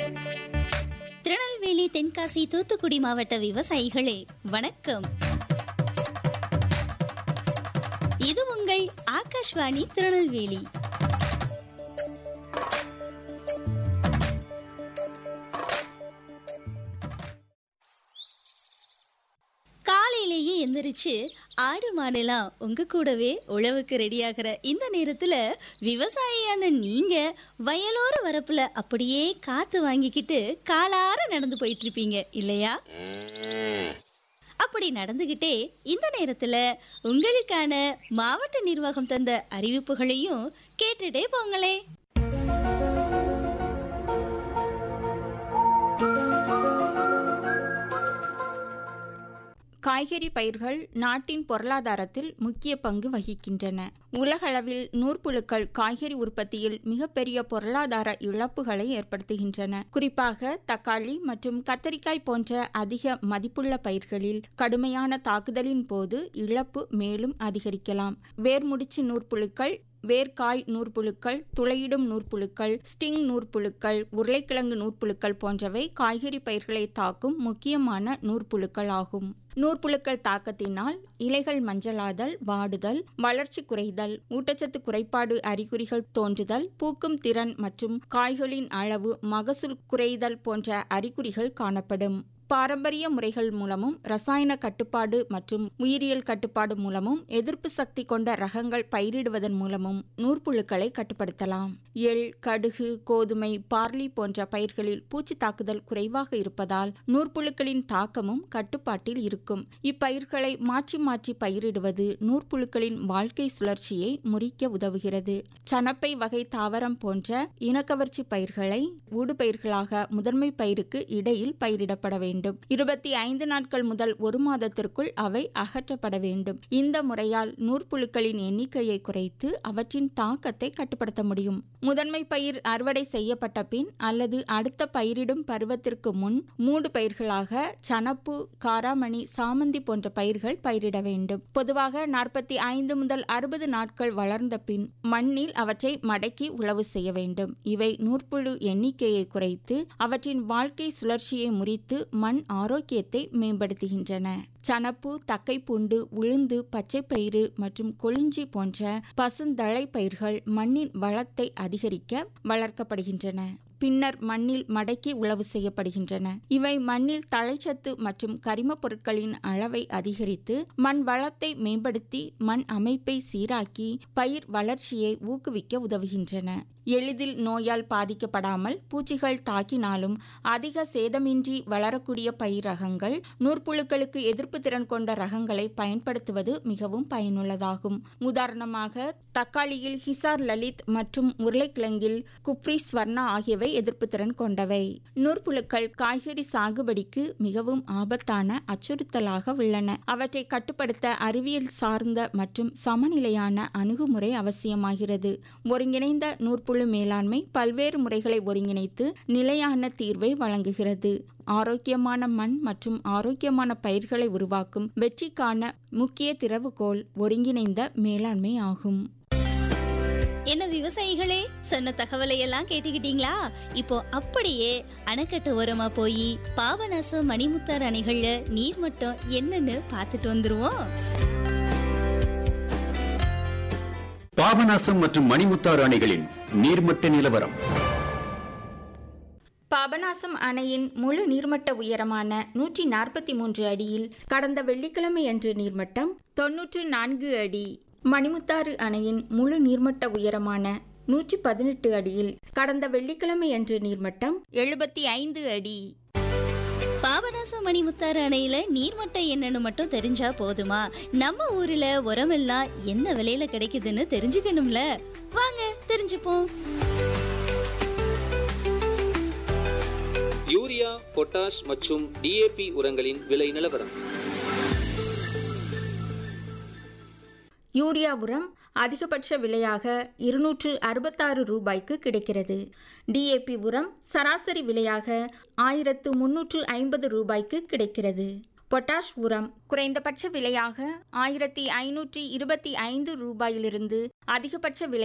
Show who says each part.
Speaker 1: திருநெல்வேலி தென்காசி தூத்துக்குடி மாவட்ட விவசாயிகளே வணக்கம் இது உங்கள் ஆகாஷ்வாணி திருநெல்வேலி காலையிலேயே எந்திரிச்சு ஆடு மாடெல்லாம் உங்க கூடவே உழவுக்கு ரெடியாகிற இந்த நேரத்துல விவசாயியான நீங்க வயலோர வரப்புல அப்படியே காத்து வாங்கிக்கிட்டு காலார நடந்து போயிட்டு இருப்பீங்க இல்லையா அப்படி நடந்துகிட்டே இந்த நேரத்துல உங்களுக்கான மாவட்ட நிர்வாகம் தந்த அறிவிப்புகளையும் கேட்டுட்டே போங்களே
Speaker 2: காய்கறி பயிர்கள் நாட்டின் பொருளாதாரத்தில் முக்கிய பங்கு வகிக்கின்றன உலகளவில் நூற்புழுக்கள் காய்கறி உற்பத்தியில் மிகப்பெரிய பொருளாதார இழப்புகளை ஏற்படுத்துகின்றன குறிப்பாக தக்காளி மற்றும் கத்தரிக்காய் போன்ற அதிக மதிப்புள்ள பயிர்களில் கடுமையான தாக்குதலின் போது இழப்பு மேலும் அதிகரிக்கலாம் வேர்முடிச்சு நூற்புழுக்கள் வேர்க்காய் நூற்புழுக்கள் துளையிடும் நூற்புழுக்கள் ஸ்டிங் நூற்புழுக்கள் உருளைக்கிழங்கு நூற்புழுக்கள் போன்றவை காய்கறி பயிர்களை தாக்கும் முக்கியமான நூற்புழுக்கள் ஆகும் நூற்புழுக்கள் தாக்கத்தினால் இலைகள் மஞ்சளாதல் வாடுதல் வளர்ச்சி குறைதல் ஊட்டச்சத்து குறைபாடு அறிகுறிகள் தோன்றுதல் பூக்கும் திறன் மற்றும் காய்களின் அளவு மகசூல் குறைதல் போன்ற அறிகுறிகள் காணப்படும் பாரம்பரிய முறைகள் மூலமும் ரசாயன கட்டுப்பாடு மற்றும் உயிரியல் கட்டுப்பாடு மூலமும் எதிர்ப்பு சக்தி கொண்ட ரகங்கள் பயிரிடுவதன் மூலமும் நூற்புழுக்களை கட்டுப்படுத்தலாம் எள் கடுகு கோதுமை பார்லி போன்ற பயிர்களில் பூச்சி தாக்குதல் குறைவாக இருப்பதால் நூற்புழுக்களின் தாக்கமும் கட்டுப்பாட்டில் இருக்கும் இப்பயிர்களை மாற்றி மாற்றி பயிரிடுவது நூற்புழுக்களின் வாழ்க்கை சுழற்சியை முறிக்க உதவுகிறது சனப்பை வகை தாவரம் போன்ற இனக்கவர்ச்சி பயிர்களை ஊடுபயிர்களாக முதன்மை பயிருக்கு இடையில் பயிரிடப்பட வேண்டும் வேண்டும் இருபத்தி ஐந்து நாட்கள் முதல் ஒரு மாதத்திற்குள் அவை அகற்றப்பட வேண்டும் இந்த முறையால் நூற்புழுக்களின் எண்ணிக்கையை குறைத்து அவற்றின் தாக்கத்தை கட்டுப்படுத்த முடியும் முதன்மை பயிர் அறுவடை செய்யப்பட்ட பின் அல்லது அடுத்த பயிரிடும் பருவத்திற்கு முன் மூடு பயிர்களாக சனப்பு காராமணி சாமந்தி போன்ற பயிர்கள் பயிரிட வேண்டும் பொதுவாக நாற்பத்தி ஐந்து முதல் அறுபது நாட்கள் வளர்ந்த பின் மண்ணில் அவற்றை மடக்கி உழவு செய்ய வேண்டும் இவை நூற்புழு எண்ணிக்கையை குறைத்து அவற்றின் வாழ்க்கை சுழற்சியை முறித்து மண் ஆரோக்கியத்தை மேம்படுத்துகின்றன சனப்பு தக்கைப்பூண்டு உளுந்து பச்சைப்பயிறு மற்றும் கொளிஞ்சி போன்ற பசுந்தழை பயிர்கள் மண்ணின் வளத்தை அதிகரிக்க வளர்க்கப்படுகின்றன பின்னர் மண்ணில் மடக்கி உழவு செய்யப்படுகின்றன இவை மண்ணில் தழைச்சத்து மற்றும் கரிம பொருட்களின் அளவை அதிகரித்து மண் வளத்தை மேம்படுத்தி மண் அமைப்பை சீராக்கி பயிர் வளர்ச்சியை ஊக்குவிக்க உதவுகின்றன எளிதில் நோயால் பாதிக்கப்படாமல் பூச்சிகள் தாக்கினாலும் அதிக சேதமின்றி வளரக்கூடிய பயிர் ரகங்கள் நூற்புழுக்களுக்கு எதிர்ப்பு திறன் கொண்ட ரகங்களை பயன்படுத்துவது மிகவும் பயனுள்ளதாகும் உதாரணமாக தக்காளியில் ஹிசார் லலித் மற்றும் உருளைக்கிழங்கில் குப்ரி ஸ்வர்ணா ஆகியவை எதிர்ப்பு திறன் கொண்டவை நூற்புழுக்கள் காய்கறி சாகுபடிக்கு மிகவும் ஆபத்தான அச்சுறுத்தலாக உள்ளன அவற்றை கட்டுப்படுத்த அறிவியல் சார்ந்த மற்றும் சமநிலையான அணுகுமுறை அவசியமாகிறது ஒருங்கிணைந்த நூற்புழு மேலாண்மை பல்வேறு முறைகளை ஒருங்கிணைத்து நிலையான தீர்வை வழங்குகிறது ஆரோக்கியமான மண் மற்றும் ஆரோக்கியமான பயிர்களை உருவாக்கும் வெற்றிக்கான முக்கிய திறவுகோல் ஒருங்கிணைந்த மேலாண்மை ஆகும்
Speaker 1: என்ன விவசாயிகளே சொன்ன தகவலை எல்லாம் கேட்டுக்கிட்டீங்களா இப்போ அப்படியே அணைக்கட்டு ஓரமா போய் பாபநாசம் மணிமுத்தார் அணைகள்ல நீர்மட்டம் என்னன்னு பார்த்துட்டு வந்துருவோம்
Speaker 3: பாபநாசம் மற்றும் மணிமுத்தாறு அணைகளின் நீர்மட்ட நிலவரம்
Speaker 2: பாபநாசம் அணையின் முழு நீர்மட்ட உயரமான நூற்றி நாற்பத்தி மூன்று அடியில் கடந்த வெள்ளிக்கிழமை அன்று நீர்மட்டம் தொன்னூற்று நான்கு அடி மணிமுத்தாறு அணையின் முழு நீர்மட்ட உயரமான நூற்றி பதினெட்டு அடியில் கடந்த வெள்ளிக்கிழமை அன்று நீர்மட்டம் எழுபத்தி ஐந்து அடி
Speaker 1: பாபநாசம் மணிமுத்தாறு அணையில நீர்மட்டம் என்னன்னு மட்டும் தெரிஞ்சா போதுமா நம்ம ஊர்ல உரமெல்லாம் என்ன விலையில கிடைக்குதுன்னு தெரிஞ்சுக்கணும்ல வாங்க தெரிஞ்சுப்போம்
Speaker 4: யூரியா பொட்டாஷ் மற்றும் டிஏபி உரங்களின் விலை நிலவரம்
Speaker 2: யூரியா உரம் அதிகபட்ச விலையாக இருநூற்று அறுபத்தாறு ரூபாய்க்கு கிடைக்கிறது டிஏபி உரம் சராசரி விலையாக ஆயிரத்து முன்னூற்று ஐம்பது ரூபாய்க்கு கிடைக்கிறது பொட்டாஷ் உரம் குறைந்தபட்ச விலையாக ஆயிரத்தி ஐநூற்றி இருபத்தி ஐந்து ரூபாயிலிருந்து அதிகபட்ச விலை